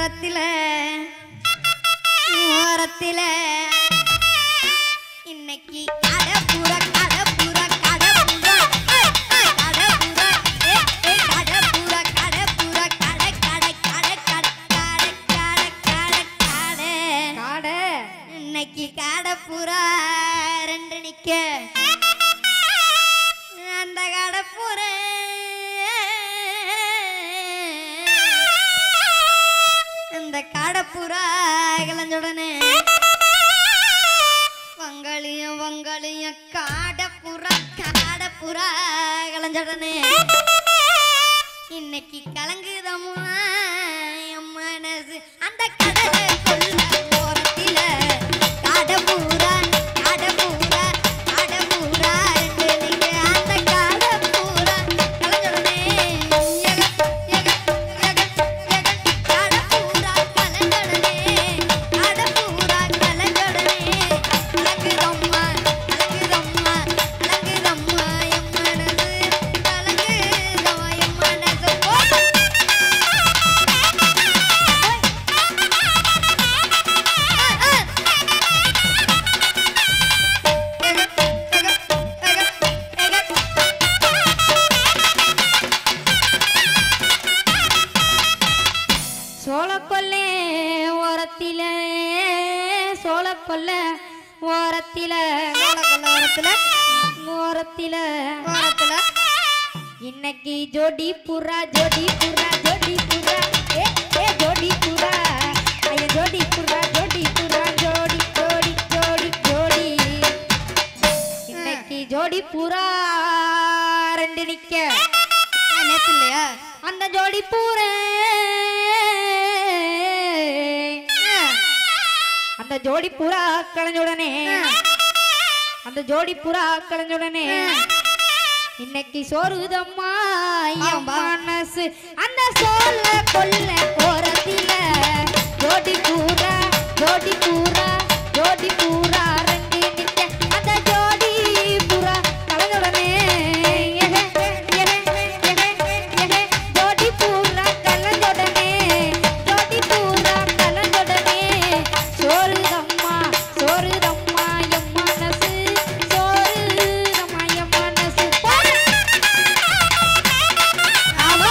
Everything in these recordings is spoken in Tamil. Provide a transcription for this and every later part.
ஓரத்தில ஓரத்தில இன்னைக்கு கடப்புற கடப்புற கடப்புற ஏய், ஏய், கடப்புற ஏய், ஏய், கடப்புற கடப்புற கட கட கட கட கட கட கட கட காடை இன்னைக்கு கடப்புறா ரெண்டு நிக்க அந்த கடப்புற அந்த கடப்புறா கிளஞ்சுடனே வங்களையும் வங்களையும் காடப்புறா காடப்புறா கிளஞ்சுடனே இன்னைக்கு கலங்குதம்மா என் மனசு அந்த கடலை கொள்ள ஓரத்தில கடப்பூரா கடப்பூரா கடப்பூரா ரெண்டு நீங்க அந்த கடப்பூரா கலந்துடனே எக எக எக எக கடப்பூரா கலந்துடனே கடப்பூரா கலந்துடனே கலங்குதம்மா கலங்குதம்மா கலங்குதம்மா என் மனசு கலங்குதம்மா என் மனசு போ சோளக்கொல்லை ஓரத்தில சோளக்கொல்லை ஓரத்தில ஓரத்தில இன்னைக்கு ஜோடி புறா ஜோடி புறா ஜோடி புறா ஏ ஏ ஜோடி புறா ஐய ஜோடி புறா ஜோடி புறா ஜோடி ஜோடி ஜோடி ஜோடி இன்னைக்கு ஜோடி புறா ரெண்டு நிக்க நேத்து இல்லையா அந்த ஜோடி பூரே அந்த ஜோடி புறா களைஞ்சுடனே அந்த ஜோடி புறா களைஞ்சுடனே இன்னைக்கு சோறுதம்மா என் ஆமா. மனசு அந்த சோல கொல்ல ஓரத்தில ஜோடி பூரா ஜோடி பூரா ஜோடி பூரா ரெண்டு நிக்க அந்த ஜோடி புறா களைஞ்சுடனே எஹே, எஹே, எஹே, எஹே, ஜோடி பூரா களைஞ்சுடனே ஜோடி பூரா களைஞ்சுடனே சோறுதம்மா சோறுதம்மா என் மனசு சோறுதம்மா என் மனசு போடு. ஆமா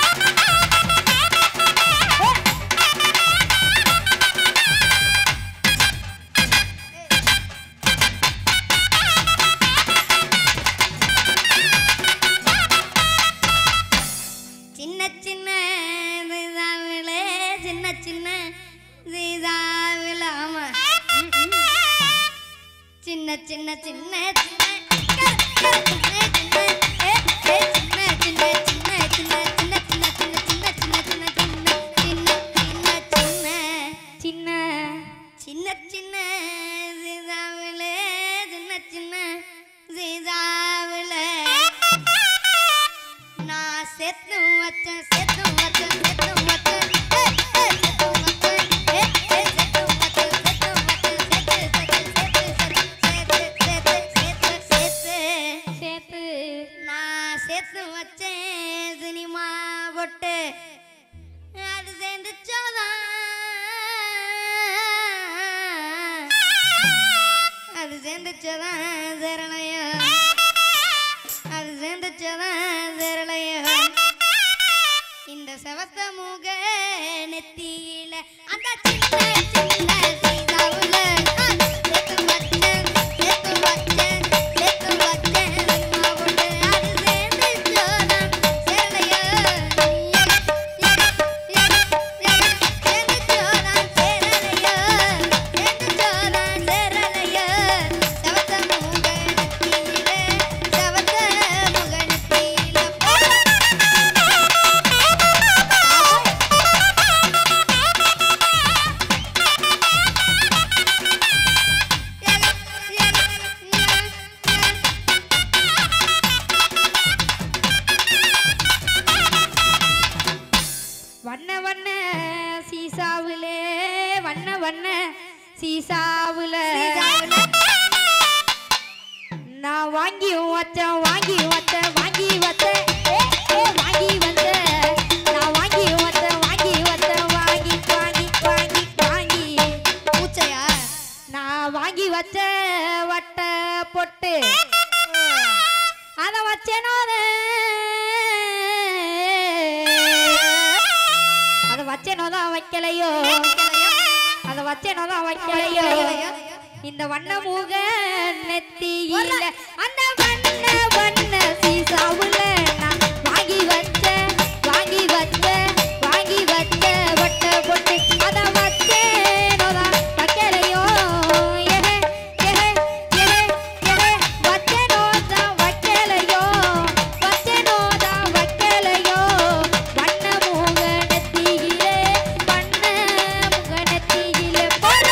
சின்ன சின்ன சீதாவிலே சின்ன சின்ன சீதாவில ஆமா சின்ன சின்ன சின்ன சின்ன சின்ன சின்ன ஏ ஏ சின்ன சின்ன சின்ன சின்ன சின்ன சின்ன சின்ன சின்ன சின்ன சின்ன சின்ன சின்ன சின்ன சின்ன சின்ன சின்ன சீதாவிலே சின்ன சின்ன சீதாவிலே நான் செத்து வச்சேன் செத்து வச்சேன் செத்து வச்சேன் ஏ, ஏ, செத்து வச்சேன். ஏ, ஏ, செத்து வச்சேன், செத்து வச்சேன், செத்து, செத்து, செத்து, செத்து, செத்து, செத்து, செத்து. சேத்து நான் சேர்த்து வச்சேன் சினிமா பொட்டு அது சேர்ந்து அது சேர்ந்துச்சதான் சேரலையோ அது சேர்ந்துச்சதான் சேரலையோ இந்த செவத்த முக நெத்தியில அந்த சின்ன சின்ன சீதாவுல ஆ, சேர்த்து வச்சேன், சேர்த்து வச்சேன், சேர்த்து வச்சேன் சினிமா பொட்டு. அது சேர்ந்துச்சதான் சேரலையோ. எக, எக, எக, எக, சேர்ந்துச்சதான் சேரலையோ. சேர்ந்துச்சதான் சேரலையோ. செவத்த முக நெத்தியில, செவத்த முக நெத்தியில போடு. வண்ண வண்ண சீசாவுலே வண்ண வண்ண சீசாவுல நான் வாங்கி வச்சேன் வாங்கி வச்சேன் வாங்கி வச்சேன் ஏ, ஏ, வாங்கி வச்சேன் நான் வாங்கி வச்சேன் வாங்கி வச்சேன் வாங்கி வாங்கி வச்சேனோ தான் வைக்கலையோ அத வச்சேனோ தான் வைக்கலையோ இந்த வண்ண மூக நெத்தியில அந்த வண்ண வண்ண சீசாவுல நான் வாங்கி வச்ச வாங்கி வச்ச வாங்கி வச்ச வட்ட பொட்டு அத வச்சேனோ தான் வைக்கலையோ ஏஹே ஏஹே ஏஹே ஏஹே வச்சேனோ தான் வைக்கலையோ வச்சேனோ தான் வைக்கலையோ வண்ண மூக நெத்தியிலே வண்ண மூக நெத்தியிலே போட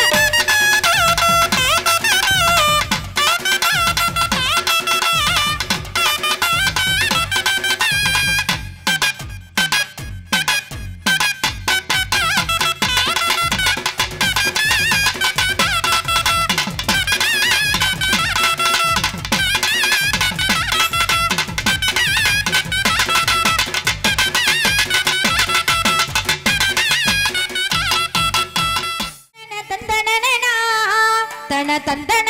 தன தந்தனனா தன தந்தன